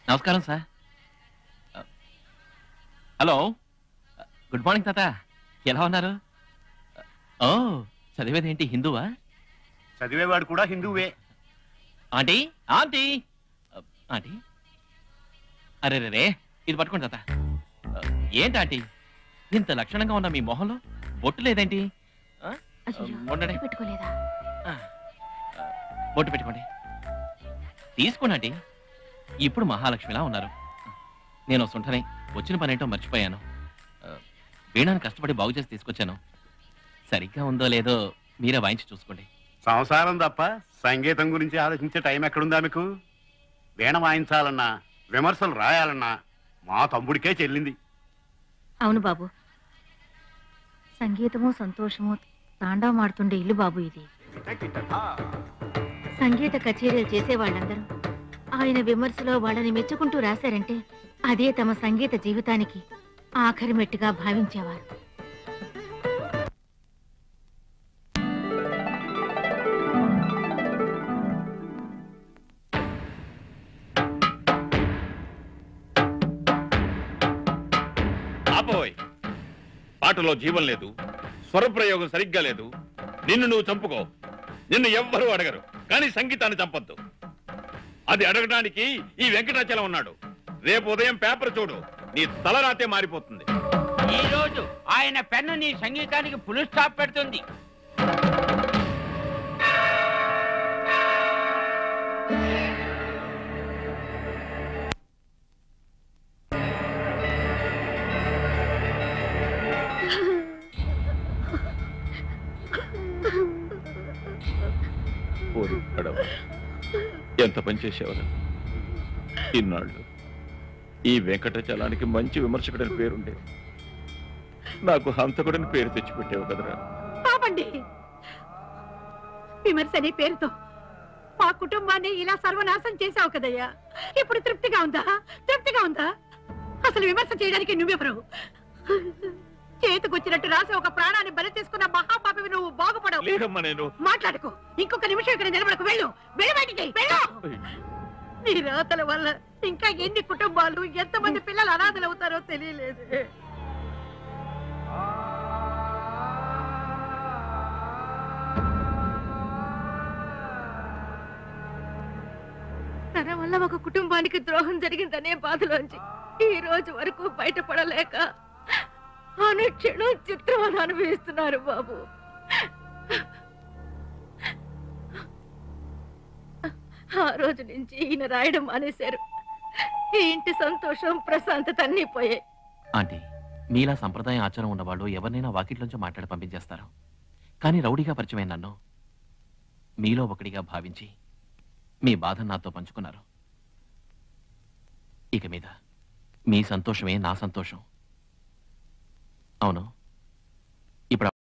నమస్కారం sir hello good morning తాత ఎలా ఉన్నారు ఓ చదివేదేంటి హిందువా చదివేవాడు కూడా హిందువే ఆంటీ ఆంటీ ఆంటీ అరే రే రే ఇది పట్టుకోండి తాత ఏంటి ఆంటీ ఇంత లక్షణంగా ఉన్న మీ మొహంలో బొట్టు లేదేంటి ఆ? అయ్యో, ఉండండి. బొట్టు పెట్టుకోలేదా ఆ, ఆ, బొట్టు పెట్టుకోండి తీసుకోండి ఆంటీ ఇప్పుడు మహాలక్ష్మిలా ఉన్నారు నేను సుంఠనే వచ్చిన పని ఏంటో మర్చిపోయాను ఆ, వీణాన్ని కష్టపడి బాగు చేసి తీసుకొచ్చాను సరిగ్గా ఉందో లేదో మీరే వాయించి చూసుకోండి సంసారం తప్ప సంగీతం గురించి ఆలోచించే టైం ఎక్కడుందా మీకు వీణ వాయించాలన్నా విమర్శలు రాయాలన్నా మా తమ్ముడికే చెల్లింది అవును బాబు సంగీతము సంతోషము తాండవమాడుతుండే ఇల్లు బాబు ఇది సంగీత కచేరీలు చేసే వాళ్ళందరూ ఆయన విమర్శలో వాళ్ళని మెచ్చుకుంటూ రాశారంటే అదే తమ సంగీత జీవితానికి ఆఖరి మెట్టుగా భావించేవారు ఆపోయ్ పాటలో జీవం లేదు స్వరప్రయోగం సరిగ్గా లేదు నిన్ను నువ్వు చంపుకో నిన్ను ఎవ్వరూ అడగరు కానీ సంగీతాన్ని చంపొద్దు అది అడగడానికి ఈ వెంకటాచలం ఉన్నాడు రేపు ఉదయం పేపర్ చూడు నీ తలరాతే మారిపోతుంది ఈ రోజు ఆయన పెన్ను నీ సంగీతానికి ఫుల్ స్టాప్ పెడుతుంది ఓరి పడవ. ఎంత పని చేసేవారు ఇన్నాళ్ళు ఈ వెంకటాచలానికి మంచి విమర్శకుడని పేరుండే నాకు హంతకుడని పేరు తెచ్చిపెట్టావు కదరా పాపండి విమర్శ అనే పేరుతో మా కుటుంబాన్ని ఇలా సర్వనాశం చేశావు కదయ్యా ఇప్పుడు తృప్తిగా ఉందా తృప్తిగా ఉందా అసలు విమర్శ చేయడానికి నువ్వెవరు చేతికొచ్చినట్టు రాసి ఒక ప్రాణాన్ని బలి తీసుకున్న మహాపాపవి నువ్వు బాగుపడవు లేదమ్మా నేను మాట్లాడుకో ఇంకొక నిమిషం ఇక్కడ నిలబడకు వెళ్ళు వెళ్ళు బయటికి వెళ్ళు నీ రాతల వల్ల ఇంకా ఎన్ని కుటుంబాలు ఎంతమంది పిల్లలు అనాథలు అవుతారో తెలియలేదు తన వల్ల ఒక కుటుంబానికి ద్రోహం జరిగిందనే బాధలోంచి ఈ రోజు వరకు బయటపడలేక అనుక్షణం చిత్రం అనుభవిస్తున్నారు బాబు ఆ రోజు నుంచి ఈయన రాయడం మానేశారు ఈ ఇంటి సంతోషం ప్రశాంతత అన్నీ పోయాయి ఆంటీ మీలా సంప్రదాయ ఆచారం ఉన్నవాళ్ళు ఎవరినైనా వాకిట్లోంచి మాట్లాడి పంపించేస్తారు కానీ రౌడీగా పరిచయమైన నన్ను మీలో ఒకడిగా భావించి మీ బాధ నాతో పంచుకున్నారు ఇక మీద మీ సంతోషమే నా సంతోషం అవును